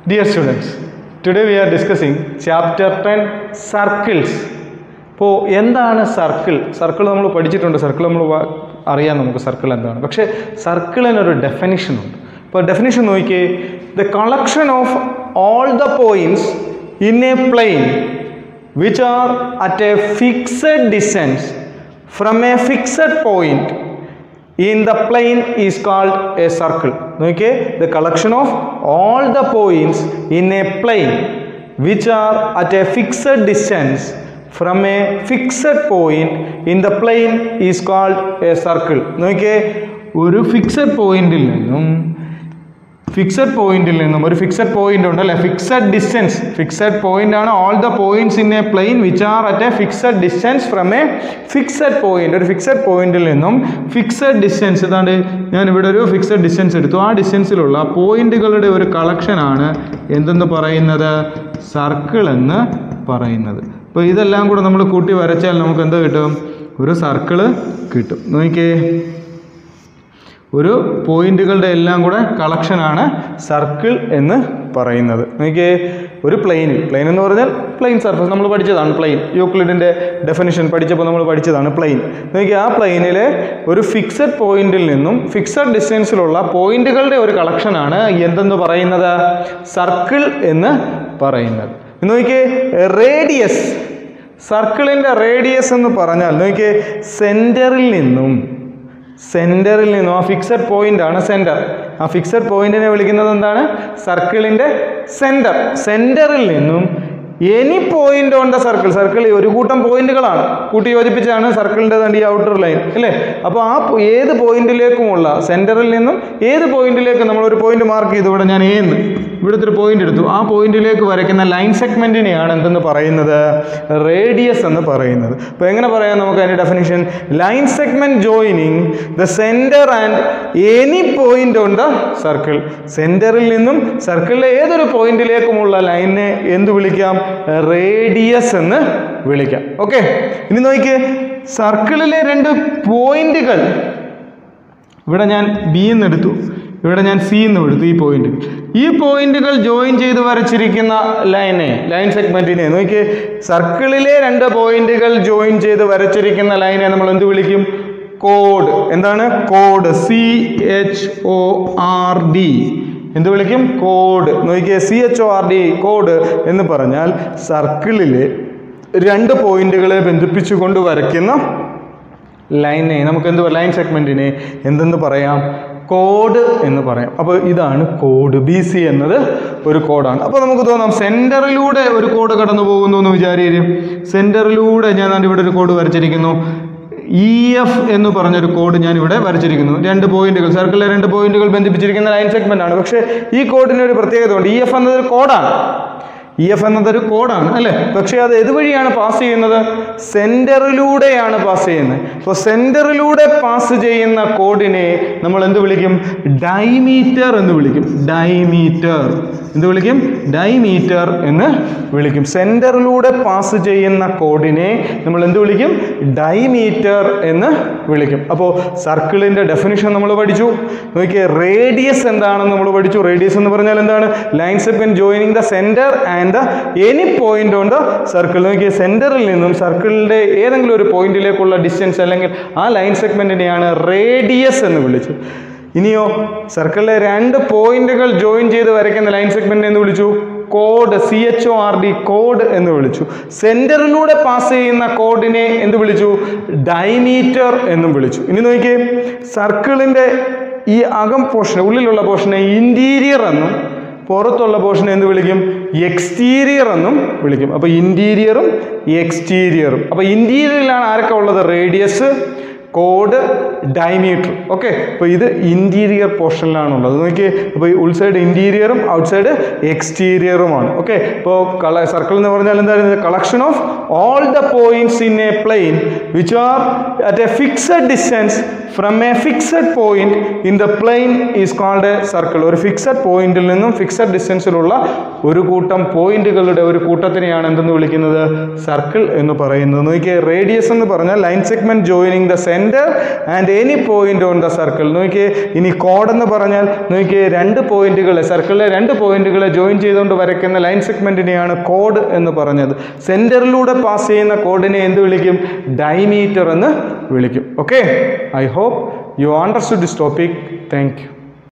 Dear students, today we are discussing chapter 10 circles. ഇപ്പോൾ എന്താണ് circle circle നമ്മൾ പഠിച്ചിട്ടുണ്ട് സർക്കിൾ നമ്മൾ വ- അറിയാം നമുക്ക് സർക്കിൾ എന്താണ് പക്ഷേ സർക്കിളിനൊരു ഡെഫിനിഷൻ ഉണ്ട് ഇപ്പോൾ ഡെഫിനിഷൻ നോക്കിയേ the collection of all the points in a plane which are at a fixed distance from a fixed point in the plane is called a circle നോക്കിയേ the collection of all the points in a plane which are at a fixed distance from a fixed point in the plane is called a circle നോക്കിയേ ഒരു fixed പോയിന്റിൽ നിന്നും fixed പോയിന്റിൽ നിന്നും ഒരു fixed point ഉണ്ട് അല്ലെ ഫിക്സഡ് ഡിസ്റ്റൻസ് ഫിക്സഡ് പോയിന്റ് ആണ് all the points in a plane which are at a fixed distance from a fixed point ഒരു ഫിക്സഡ് പോയിന്റിൽ നിന്നും ഫിക്സഡ് ഡിസ്റ്റൻസ് ഇതാണ്ട് ഞാൻ ഇവിടെ ഒരു ഫിക്സഡ് ഡിസ്റ്റൻസ് എടുത്തു ആ ഡിസ്റ്റൻസിലുള്ള പോയിന്റുകളുടെ ഒരു കളക്ഷൻ ആണ് എന്തെന്ന് പറയുന്നത് സർക്കിൾ എന്ന് പറയുന്നത് അപ്പോൾ ഇതെല്ലാം കൂടെ നമ്മൾ കൂട്ടി വരച്ചാൽ നമുക്ക് എന്ത് കിട്ടും ഒരു സർക്കിള് കിട്ടും നോക്കിയേ ഒരു പോയിന്റുകളുടെ എല്ലാം കൂടെ കളക്ഷനാണ് സർക്കിൾ എന്ന് പറയുന്നത് നോക്കിയേ ഒരു പ്ലെയിൻ പ്ലെയിൻ എന്ന് പറഞ്ഞാൽ പ്ലെയിൻ സർഫസ് നമ്മൾ പഠിച്ചതാണ് പ്ലെയിൻ യൂക്ലിഡിൻ്റെ ഡെഫിനിഷൻ പഠിച്ചപ്പോൾ നമ്മൾ പഠിച്ചതാണ് പ്ലെയിൻ നോക്കിയേ ആ പ്ലെയിനിലെ ഒരു ഫിക്സഡ് പോയിന്റിൽ നിന്നും ഫിക്സഡ് ഡിസ്റ്റൻസിലുള്ള പോയിന്റുകളുടെ ഒരു കളക്ഷനാണ് എന്തെന്ന് പറയുന്നത് സർക്കിൾ എന്ന് പറയുന്നത് നോക്കിയേ റേഡിയസ് സർക്കിളിൻ്റെ റേഡിയസ് എന്ന് പറഞ്ഞാൽ നോക്കിയേ സെൻറ്ററിൽ നിന്നും സെൻറ്ററിൽ നിന്നും ആ ഫിക്സഡ് പോയിന്റ് ആണ് സെൻറ്റർ ആ ഫിക്സഡ് പോയിന്റിനെ വിളിക്കുന്നത് എന്താണ് സർക്കിളിൻ്റെ സെൻറ്റർ സെൻറ്ററിൽ നിന്നും any point on the circle circle ഒരു കൂട്ടം പോയിന്റുകളാണ് കൂട്ടി യോജിപ്പിച്ചാണ് സർക്കിളിൻ്റെ തണ്ട് ഈ ഔട്ടർ ലൈൻ അല്ലേ അപ്പോൾ ആ പോ- ഏത് പോയിന്റിലേക്കുമുള്ള സെൻറ്ററിൽ നിന്നും ഏത് പോയിന്റിലേക്ക് നമ്മൾ ഒരു പോയിന്റ് മാർക്ക് ചെയ്തു ഇവിടെ ഞാൻ ഏന്ന് ഇവിടുത്തെ ഒരു പോയിന്റ് എടുത്തു ആ പോയിന്റിലേക്ക് വരയ്ക്കുന്ന ലൈൻ സെഗ്മെന്റിനെയാണ് എന്തെന്ന് പറയുന്നത് റേഡിയസ് എന്ന് പറയുന്നത് അപ്പോൾ എങ്ങനെ പറയാം നമുക്ക് അതിൻ്റെ definition line segment joining the centre and any point on the circle സെൻറ്ററിൽ നിന്നും സർക്കിളിലെ ഏതൊരു പോയിന്റിലേക്കുമുള്ള ലൈനിനെ എന്ത് വിളിക്കാം റേഡിയസ് എന്ന് വിളിക്കാം ഓക്കെ ഇനി നോക്കിയേ സർക്കിളിലെ രണ്ട് പോയിന്റുകൾ ഇവിടെ ഞാൻ ബി എന്ന് എടുത്തു ഇവിടെ ഞാൻ സി എന്ന് എടുത്തു ഈ പോയിന്റ് ഈ പോയിന്റുകൾ ജോയിൻ ചെയ്ത് വരച്ചിരിക്കുന്ന ലൈനെ ലൈൻ സെഗ്മെന്റിനെ നോക്കിയേ സർക്കിളിലെ രണ്ട് പോയിന്റുകൾ ജോയിൻ ചെയ്ത് വരച്ചിരിക്കുന്ന ലൈനെ നമ്മൾ എന്ത് വിളിക്കും കോഡ് എന്താണ് കോഡ് C H O R D എന്ത് വിളിക്കും കോഡ് നോക്കിയേ C H O R D code എന്ന് പറഞ്ഞാൽ സർക്കിളിലെ രണ്ട് പോയിന്റുകളെ ബന്ധിപ്പിച്ചുകൊണ്ട് വരയ്ക്കുന്ന ലൈനെ നമുക്ക് എന്ത് ലൈൻ സെഗ്മെന്റിനെ എന്തെന്ന് പറയാം കോഡ് എന്ന് പറയാം അപ്പോൾ ഇതാണ് കോഡ് ബി സി എന്നത് ഒരു കോഡാണ് അപ്പോൾ നമുക്ക് തോന്നാം സെൻറ്ററിലൂടെ ഒരു കോഡ് കടന്നു പോകുന്നു എന്ന് വിചാരിക്കും സെൻറ്ററിലൂടെ ഞാൻ ദാണ്ട് ഇവിടെ ഒരു കോഡ് വരച്ചിരിക്കുന്നു ഇ എഫ് എന്ന് പറഞ്ഞൊരു കോഡ് ഞാൻ ഇവിടെ വരച്ചിരിക്കുന്നു രണ്ട് പോയിന്റുകൾ സർക്കിളിലെ രണ്ട് പോയിന്റുകൾ ബന്ധിപ്പിച്ചിരിക്കുന്ന ലൈൻ സെഗ്മെന്റ് ആണ് പക്ഷേ ഈ കോഡിന് ഒരു പ്രത്യേകത ഉണ്ട് ഇ എഫ് എന്നതൊരു കോഡാണ് ഇ എഫ് എന്നതൊരു കോഡാണ് അല്ലേ പക്ഷേ അത് ഏതുവഴിയാണ് പാസ് ചെയ്യുന്നത് സെൻറ്ററിലൂടെയാണ് പാസ് ചെയ്യുന്നത് അപ്പോൾ സെൻറ്ററിലൂടെ പാസ് ചെയ്യുന്ന കോഡിനെ നമ്മൾ എന്ത് വിളിക്കും ഡൈമീറ്റർ എന്ന് വിളിക്കും ഡൈമീറ്റർ എന്ത് വിളിക്കും ഡൈമീറ്റർ എന്ന് വിളിക്കും സെൻറ്ററിലൂടെ പാസ് ചെയ്യുന്ന കോഡിനെ നമ്മൾ എന്ത് വിളിക്കും ഡൈമീറ്റർ എന്ന് വിളിക്കും അപ്പോൾ സർക്കിളിൻ്റെ ഡെഫിനിഷൻ നമ്മൾ പഠിച്ചു നോക്കിയേ റേഡിയസ് എന്താണെന്ന് നമ്മൾ പഠിച്ചു റേഡിയസ് എന്ന് പറഞ്ഞാൽ എന്താണ് line segment joining the centre and the any point on the circle നോക്കിയേ സെൻറ്ററിൽ നിന്നും സർക്കിളിൻ്റെ ഏതെങ്കിലും ഒരു പോയിന്റിലേക്കുള്ള ഡിസ്റ്റൻസ് അല്ലെങ്കിൽ ആ ലൈൻ സെഗ്മെന്റിനെയാണ് റേഡിയസ് എന്ന് വിളിച്ചു ഇനിയോ സർക്കിളിലെ രണ്ട് പോയിന്റുകൾ ജോയിൻ ചെയ്ത് വരയ്ക്കുന്ന ലൈൻ സെഗ്മെന്റ് എന്ന് വിളിച്ചു code C H O R D code എന്ന് വിളിച്ചു സെന്ററിലൂടെ പാസ് ചെയ്യുന്ന കോഡിനെ എന്ത് വിളിച്ചു ഡൈമീറ്റർ എന്നും വിളിച്ചു ഇനി നോക്കിയേ സർക്കിളിന്റെ ഈ അകം പോർഷൻ ഉള്ളിലുള്ള പോർഷനെ ഇന്റീരിയർ എന്നും പുറത്തുള്ള പോർഷനെ എന്ത് വിളിക്കും എക്സ്റ്റീരിയർ എന്നും വിളിക്കും അപ്പോൾ ഇന്റീരിയറും എക്സ്റ്റീരിയറും അപ്പോൾ ഇന്റീരിയറിലാണ് ആരൊക്കെ ഉള്ളത് റേഡിയസ് കോഡ് ഡൈമീറ്റർ ഓക്കെ അപ്പോൾ ഇത് ഇൻറ്റീരിയർ പോർഷനിലാണുള്ളത് നോക്കിയേ അപ്പോൾ ഈ ഉൾസൈഡ് ഇൻറ്റീരിയറും ഔട്ട്സൈഡ് എക്സ്റ്റീരിയറുമാണ് ഓക്കെ ഇപ്പോൾ കള സർക്കിൾ എന്ന് പറഞ്ഞാൽ എന്തായിരുന്നു collection of all the points in a plane which are at a fixed distance from a fixed point in the plane is called a circle ഒരു ഫിക്സഡ് പോയിന്റിൽ നിന്നും ഫിക്സഡ് ഡിസ്റ്റൻസിലുള്ള ഒരു കൂട്ടം പോയിന്റുകളുടെ ഒരു കൂട്ടത്തിനെയാണ് എന്തെന്ന് വിളിക്കുന്നത് സർക്കിൾ എന്ന് പറയുന്നത് നോക്കിയേ റേഡിയസ് എന്ന് പറഞ്ഞാൽ ലൈൻ സെഗ്മെന്റ് ജോയിനിങ് ദ സെൻ centre and any point on the circle നോക്കിയേ ഇനി കോഡ് എന്ന് പറഞ്ഞാൽ നോക്കിയേ രണ്ട് പോയിന്റുകളെ സർക്കിളിലെ രണ്ട് പോയിന്റുകളെ ജോയിൻ ചെയ്തുകൊണ്ട് വരയ്ക്കുന്ന ലൈൻ സെഗ്മെന്റിനെയാണ് കോഡ് എന്ന് പറഞ്ഞത് സെൻറ്ററിലൂടെ പാസ് ചെയ്യുന്ന കോഡിനെ എന്ത് വിളിക്കും ഡൈമീറ്റർ എന്ന് വിളിക്കും okay I hope you understood this topic thank U